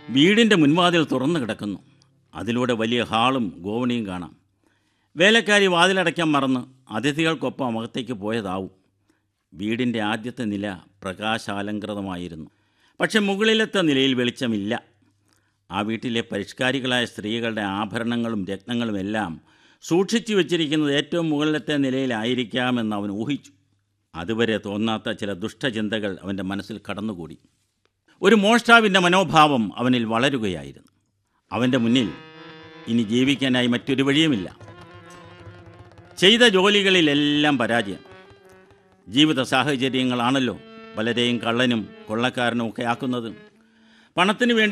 വീടിൻ്റെ മുൻവാതിൽ തുറന്നു കിടക്കുന്നു അതിലൂടെ വലിയ ഹാളും ഗോവണിയും കാണാം വേലക്കാരി വാതിലടയ്ക്കാൻ മറന്ന് അതിഥികൾക്കൊപ്പം അകത്തേക്ക് പോയതാവും വീടിൻ്റെ ആദ്യത്തെ നില പ്രകാശാലങ്കൃതമായിരുന്നു പക്ഷെ മുകളിലത്തെ നിലയിൽ വെളിച്ചമില്ല ആ വീട്ടിലെ പരിഷ്കാരികളായ സ്ത്രീകളുടെ ആഭരണങ്ങളും രത്നങ്ങളും എല്ലാം സൂക്ഷിച്ചു വച്ചിരിക്കുന്നത് ഏറ്റവും മുകളിലത്തെ നിലയിലായിരിക്കാമെന്ന് അവൻ ഊഹിച്ചു അതുവരെ തോന്നാത്ത ചില ദുഷ്ടചിന്തകൾ അവൻ്റെ മനസ്സിൽ കടന്നുകൂടി ഒരു മോഷ്ടാവിൻ്റെ മനോഭാവം അവനിൽ വളരുകയായിരുന്നു അവൻ്റെ മുന്നിൽ ഇനി ജീവിക്കാനായി മറ്റൊരു വഴിയുമില്ല ചെയ്ത ജോലികളിലെല്ലാം പരാജയം ജീവിത സാഹചര്യങ്ങളാണല്ലോ പലരെയും കള്ളനും കൊള്ളക്കാരനും ഒക്കെ ആക്കുന്നത് പണത്തിന് വേണ്ടി